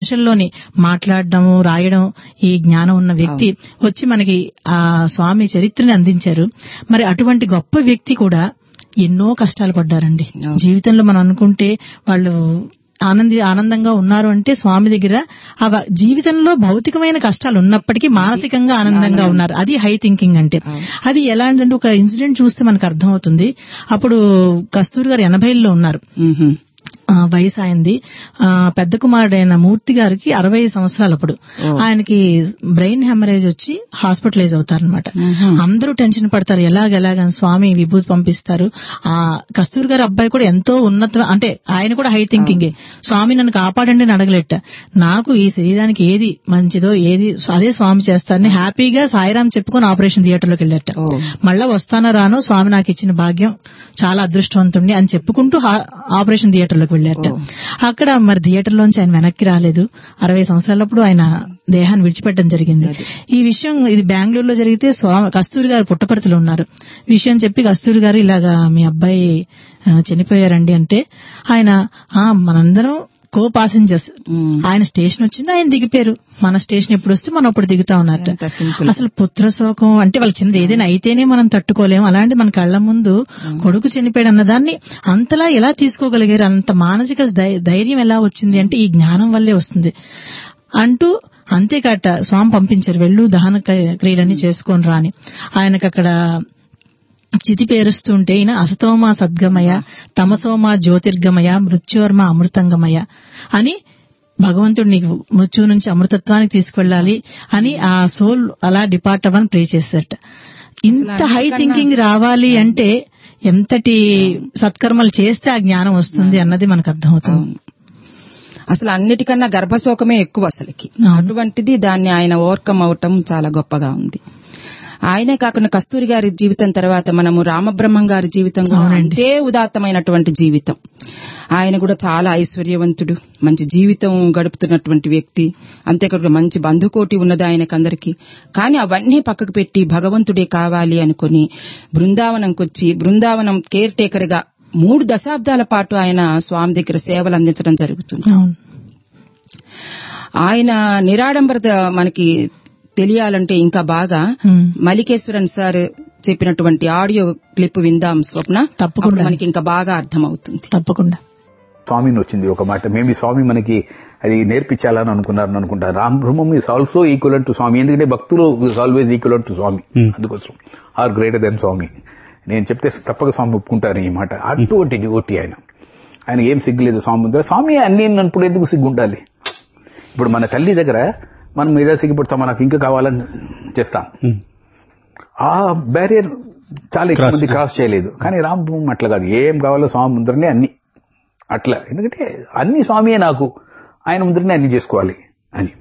భాషల్లోని మాట్లాడడం రాయడం ఈ జ్ఞానం ఉన్న వ్యక్తి వచ్చి మనకి ఆ స్వామి చరిత్రని అందించారు మరి అటువంటి గొప్ప వ్యక్తి కూడా ఎన్నో కష్టాలు పడ్డారండి అవును. జీవితంలో మనం అనుకుంటే వాళ్ళు ఆనంది ఆనందంగా ఉన్నారు అంటే స్వామి దగ్గర ఆ వ- జీవితంలో భౌతికమైన కష్టాలు ఉన్నప్పటికీ మానసికంగా ఆనందంగా ఉన్నారు అది హై థింకింగ్ అంటే అది ఎలాంటిదంటే ఒక ఇన్సిడెంట్ చూస్తే మనకు అర్థమవుతుంది అప్పుడు కస్తూరి గారు ఎనభైలో ఉన్నారు మ్మ్. ఆ, వయసు ఆయనది ఆ, పెద్ద కుమారుడైన మూర్తి గారికి అరవై సంవత్సరాలు అప్పుడు ఆయనకి బ్రెయిన్ హెమరేజ్ వచ్చి హాస్పిటలైజ్ అవుతారనమాట అందరూ టెన్షన్ పడతారు ఎలాగ ఎలాగని స్వామి విభూతి పంపిస్తారు ఆ కస్తూరి గారి అబ్బాయి కూడా ఎంతో ఉన్నత అంటే ఆయన కూడా హై థింకింగ్ స్వామి నన్ను కాపాడండి అని అడగలేట నాకు ఈ శరీరానికి ఏది మంచిదో ఏది అదే స్వామి చేస్తారని హ్యాపీగా సాయిరాం చెప్పుకొని ఆపరేషన్ థియేటర్ లోకి వెళ్ళాట ఓ. మళ్ళా వస్తానో రానో స్వామి నాకు ఇచ్చిన భాగ్యం చాలా అదృష్టవంతుణ్ణి అని చెప్పుకుంటూ హా- ఆపరేషన్ థియేటర్ లోకి వెళ్ళారట అక్కడ మరి థియేటర్ లోంచి ఆయన వెనక్కి రాలేదు అరవై సంవత్సరాలప్పుడు ఆయన దేహాన్ని విడిచిపెట్టడం జరిగింది ఈ విషయం ఇది బెంగళూరులో జరిగితే స్వామి కస్తూరి గారు పుట్టపర్తిలో ఉన్నారు విషయం చెప్పి కస్తూరి గారు ఇలాగా మీ అబ్బాయి ఆ, చనిపోయారండి అంటే ఆయన ఆ మనందరం కో పాసెంజర్స్ మ్మ్. ఆయన స్టేషన్ వచ్చింది ఆయన దిగిపోయారు మన స్టేషన్ ఎప్పుడు వస్తే మనం అప్పుడు దిగుతా ఉన్నట్టు ఎంత సింపుల్ అసలు పుత్ర శోకం అంటే వాళ్ళ చిన్నది ఏదైనా అయితేనే మనం తట్టుకోలేం అలాంటి మన కళ్ళ ముందు కొడుకు చనిపోయాడు అన్నదాన్ని అంతలా ఎలా తీసుకోగలిగారు అంత మానసిక ధై- ధైర్యం ఎలా వచ్చింది అంటే ఈ జ్ఞానం వల్లే వస్తుంది అంటూ అంతేకాట స్వామి పంపించారు వెళ్ళు దహన క్రియ- క్రియలన్నీ చేసుకొని రాని ఆయనకు అక్కడ చితి పేరుస్తుంటే ఈయన అసతోమ సద్గమయ తమసోమ జ్యోతిర్గమయ మృత్యోర్మ అమృతంగమయ అని భగవంతుడు నీకు మృత్యువు నుంచి అమృతత్వానికి తీసుకెళ్ళాలి అని ఆ సోల్ అలా డిపార్ట్ అవ్వని ప్రే చేశారట ఇంత హై థింకింగ్ రావాలి అంటే ఎంతటి సత్కర్మలు చేస్తే ఆ జ్ఞానం వస్తుంది అన్నది మనకు అర్థమవుతుంది అసలు అన్నిటికన్నా గర్భశోకమే ఎక్కువ అసలుకి అటువంటిది దాన్ని ఆయన ఓవర్కమ్ అవటం చాలా గొప్పగా ఉంది ఆయనే కాకుండా కస్తూరి గారి జీవితం తర్వాత మనము రామబ్రహ్మం గారి జీవితం కూడా అంతే ఉదాత్తమైనటువంటి జీవితం ఆయన కూడా చాలా ఐశ్వర్యవంతుడు మంచి జీవితం గడుపుతున్నటువంటి వ్యక్తి అంతేకాకుండా మంచి బంధుకోటి ఉన్నది ఆయనకందరికి కానీ అవన్నీ పక్కకు పెట్టి భగవంతుడే కావాలి అనుకుని బృందావనంకి వచ్చి బృందావనం కేర్ టేకర్ గా మూడు దశాబ్దాల పాటు ఆయన స్వామి దగ్గర సేవలు అందించడం జరుగుతుంది అవును ఆయన నిరాడంబరత మనకి తెలియాలంటే ఇంకా బాగా Hmm. మలికేశ్వరన్ సార్ చెప్పినటువంటి ఆడియో క్లిప్ విందాం స్వప్న తప్పకుండా. అప్పుడు మనకి ఇంకా బాగా అర్థమవుతుంది తప్పకుండా స్వామిని వచ్చింది ఒక మాట మేబీ స్వామి మనకి అది నేర్పించాలని అనుకున్నారని అనుకుంటా Ram Brahmam is also equal to Swami ఎందుకంటే భక్తులు is always equal to Swami అందుకోసం ఆర్ గ్రేటర్ దెన్ స్వామి నేను చెప్తే తప్పక స్వామి ఒప్పుకుంటారు ఈ మాట అటువంటి డివోటి ఆయన ఆయన ఏం సిగ్గులేదు స్వామి ముందర స్వామి అన్ని అన్నప్పుడు ఎందుకు సిగ్గు ఉండాలి ఇప్పుడు మన తల్లి దగ్గర మనం ఏదో సిగ్గుపడతాం మనకు ఇంకా కావాలని చేస్తాం ఆ బ్యారియర్ చాలా ఎక్కువ మంది క్రాస్ చేయలేదు కానీ రామ్ బ్రహ్మం అట్లా కాదు ఏం కావాలో స్వామి ముందరనే అన్ని అట్లా ఎందుకంటే అన్ని స్వామియే నాకు ఆయన ముందరనే అన్ని చేసుకోవాలి అని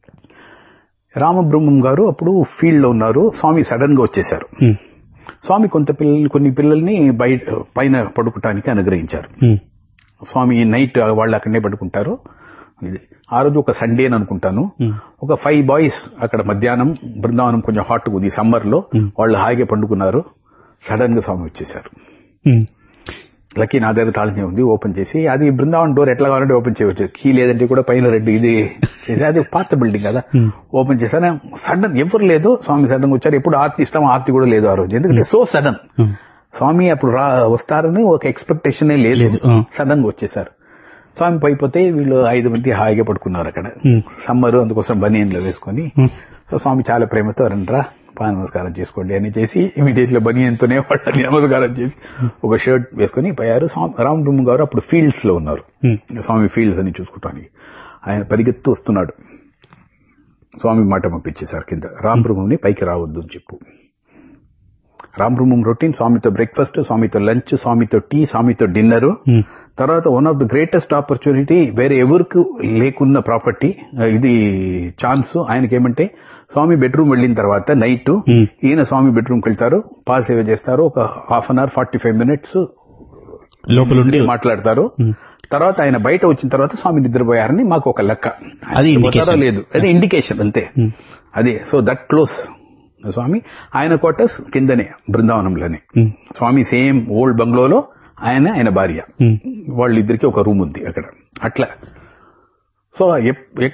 రామబ్రహ్మం గారు అప్పుడు ఫీల్డ్ లో ఉన్నారు స్వామి సడన్ గా వచ్చేశారు స్వామి కొంత పిల్లల్ని కొన్ని పిల్లల్ని బయట పైన పడుకోవటానికి అనుగ్రహించారు స్వామి నైట్ వాళ్ళు అక్కడనే పడుకుంటారు ఇది ఆ రోజు ఒక సండే అని అనుకుంటాను ఒక ఫైవ్ బాయ్స్ అక్కడ మధ్యాహ్నం బృందావనం కొంచెం హాట్ ఉంది సమ్మర్ లో వాళ్ళు హాయిగా పండుకున్నారు సడన్ గా స్వామి వచ్చేసారు లక్కీ నా దగ్గర తాళం ఉంది ఓపెన్ చేసి అది బృందావన్ డోర్ ఎట్లా కావాలంటే ఓపెన్ చేయవచ్చు కీ లేదంటే కూడా పైన రెడ్ ఇది ఇది అది పాత బిల్డింగ్ కదా ఓపెన్ చేశాను సడన్ ఎవరు లేదు స్వామి సడన్ గా వచ్చారు ఎప్పుడు ఆర్తి ఇస్తాం ఆర్తి కూడా లేదు ఆ రోజు ఎందుకంటే సో సడన్ స్వామి అప్పుడు రా వస్తారని ఒక ఎక్స్పెక్టేషనే లేదు సడన్ గా వచ్చేసారు స్వామి పైపోతే వీళ్ళు ఐదు మంది హాయిగా పడుకున్నారు అక్కడ సమ్మర్ అందుకోసం బనియన్లో వేసుకొని సో స్వామి చాలా ప్రేమతో రండ్రా పా నమస్కారం చేసుకోండి అని చేసి ఇమీడియట్ లో బనియన్తోనే వాళ్ళని నమస్కారం చేసి ఒక షర్ట్ వేసుకొని పోయారు స్వామి రామ్ బ్రహ్మ గారు అప్పుడు ఫీల్డ్స్ లో ఉన్నారు స్వామి ఫీల్డ్స్ అని చూసుకోవటానికి ఆయన పరిగెత్తు వస్తున్నాడు స్వామి మాట పంపించేశారు కింద రామ్ బ్రహ్మంని పైకి రావద్దు అని చెప్పు రామ్ బ్రహ్మం రొటీన్ స్వామితో బ్రేక్ఫాస్ట్ స్వామితో లంచ్ స్వామితో టీ స్వామితో డిన్నర్ తర్వాత one of the greatest opportunity వేరే ఎవరికి లేకున్న ప్రాపర్టీ ఇది ఛాన్స్ ఆయనకి ఏమంటే స్వామి బెడ్రూమ్ వెళ్ళిన తర్వాత నైట్ ఈయన స్వామి బెడ్రూమ్ కి వెళ్తారు పాల్ సేవ చేస్తారు ఒక half an hour forty five minutes లోపల ఉండి మాట్లాడతారు తర్వాత ఆయన బయట వచ్చిన తర్వాత స్వామి నిద్రపోయారని మాకు ఒక లెక్క ఆయన అది నిద్రపోతారో indication. లేదు అది ఇండికేషన్ అంతే అదే సో దట్ క్లోజ్ స్వామి ఆయన క్వార్టర్స్ కిందనే బృందావనంలోనే స్వామి సేమ్ ఓల్డ్ బంగ్లోలో ఆయన ఆయన భార్య వాళ్ళిద్దరికి ఒక రూమ్ ఉంది అక్కడ అట్లా సో ఎప్-